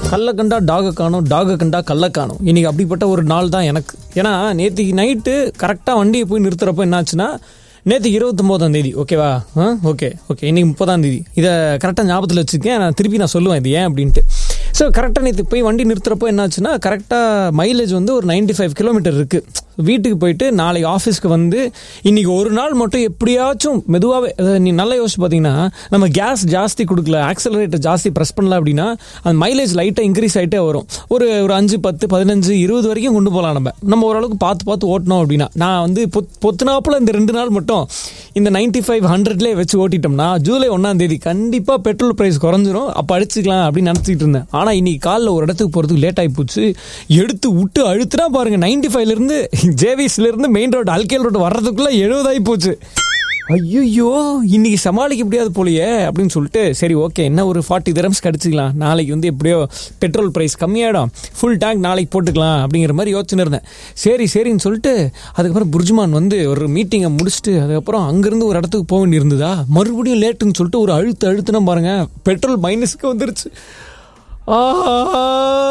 கல்லை கண்டா டாகை காணும் டாகை கண்டா கல்லை காணும் இன்னைக்கு அப்படிப்பட்ட ஒரு நாள் தான் எனக்கு ஏன்னா நேற்றுக்கு நைட்டு கரெக்டாக வண்டியை போய் நிறுத்துறப்போ என்னாச்சுன்னா நேற்றுக்கு இருபத்தொம்போதாம் தேதி ஓகேவா ஆ ஓகே ஓகே இன்னைக்கு முப்பதாம் தேதி இதை கரெக்டாக ஞாபகத்தில் வச்சுருக்கேன் நான் திருப்பி நான் சொல்லுவேன் இது ஏன் அப்படின்ட்டு ஸோ கரெக்டாக நேற்று போய் வண்டி நிறுத்துறப்போ என்னாச்சுன்னா கரெக்டாக மைலேஜ் வந்து ஒரு 95 ஃபைவ் கிலோமீட்டர் இருக்குது வீட்டுக்கு போயிட்டு நாளைக்கு ஆஃபீஸ்க்கு வந்து இன்னைக்கு ஒரு நாள் மட்டும் எப்படியாச்சும் மெதுவாகவே நீ நல்லா யோசிச்சு பார்த்தீங்கன்னா நம்ம கேஸ் ஜாஸ்தி கொடுக்கல ஆக்சலரேட்டர் ஜாஸ்தி ப்ரெஸ் பண்ணல அப்படின்னா அந்த மைலேஜ் லைட்டாக இன்க்ரீஸ் ஆகிட்டே வரும் ஒரு ஒரு அஞ்சு பத்து பதினஞ்சு இருபது வரைக்கும் கொண்டு போகலாம் நம்ம நம்ம ஓரளவுக்கு பார்த்து பார்த்து ஓட்டணும் அப்படின்னா நான் வந்து பொத் பொத்துனாப்புல இந்த ரெண்டு நாள் மட்டும் இந்த 95 ஃபைவ் ஹண்ட்ரட்லேயே வச்சு ஓட்டிட்டோம்னா ஜூலை ஒன்றாம் தேதி கண்டிப்பாக பெட்ரோல் ப்ரைஸ் குறைஞ்சிரும் அப்போ அடிச்சுக்கலாம் அப்படின்னு நினச்சிட்டு இருந்தேன் ஆனால் இன்னைக்கு காலைல ஒரு இடத்துக்கு போகிறதுக்கு லேட் ஆகி போச்சு எடுத்து விட்டு அழுத்துனா பாருங்க நைன்டி ஃபைவ்லேருந்து ஜேவிஸ்லேருந்து மெயின் ரோடு அல்கேல் ரோடு வர்றதுக்குள்ளே எழுபதாகி போச்சு ஐயோ இன்னைக்கு சமாளிக்க முடியாது போலயே அப்படின்னு சொல்லிட்டு சரி ஓகே என்ன ஒரு ஃபார்ட்டி திரம்ஸ் கடிச்சிக்கலாம் நாளைக்கு வந்து எப்படியோ பெட்ரோல் ப்ரைஸ் கம்மியாயிடும் ஃபுல் டேங்க் நாளைக்கு போட்டுக்கலாம் அப்படிங்கிற மாதிரி யோசனை இருந்தேன் சரி சரின்னு சொல்லிட்டு அதுக்கப்புறம் புர்ஜ்மான் வந்து ஒரு மீட்டிங்கை முடிச்சுட்டு அதுக்கப்புறம் அங்கேருந்து ஒரு இடத்துக்கு போக வேண்டியிருந்ததா மறுபடியும் லேட்டுன்னு சொல்லிட்டு ஒரு அழுத்து அழுத்துனா பாருங்க பெட்ரோல் மைனஸ்க்கு வந்துருச்சு ஆஹா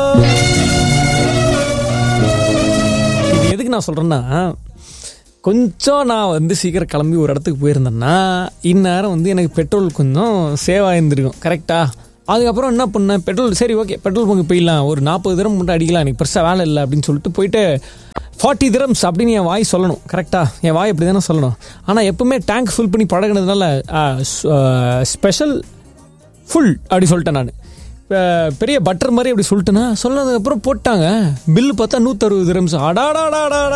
இது எதுக்கு நான் சொல்கிறேன்னா கொஞ்சம் நான் வந்து சீக்கிரம் கிளம்பி ஒரு இடத்துக்கு போயிருந்தேன்னா இந்நேரம் வந்து எனக்கு பெட்ரோல் கொஞ்சம் சேவ் ஆயிருந்திருக்கும் கரெக்டா அதுக்கப்புறம் என்ன பண்ணேன் பெட்ரோல் சரி ஓகே பெட்ரோல் பங்கு போயிடலாம் ஒரு நாற்பது திரம் மட்டும் அடிக்கலாம் எனக்கு பெருசாக வேலை இல்லை அப்படின்னு சொல்லிட்டு போயிட்டு ஃபார்ட்டி திரம்ஸ் அப்படின்னு என் வாய் சொல்லணும் கரெக்டாக என் வாய் அப்படி தானே சொல்லணும் ஆனால் எப்பவுமே டேங்க் ஃபில் பண்ணி பழகினதுனால ஸ்பெஷல் ஃபுல் அப்படி சொல்லிட்டேன் நான் இப்போ பெரிய பட்டர் மாதிரி அப்படி சொல்லிட்டேன்னா சொன்னதுக்கப்புறம் போட்டாங்க பில்லு பார்த்தா நூற்றறுபது திரம்ஸ் அடாடாடாடா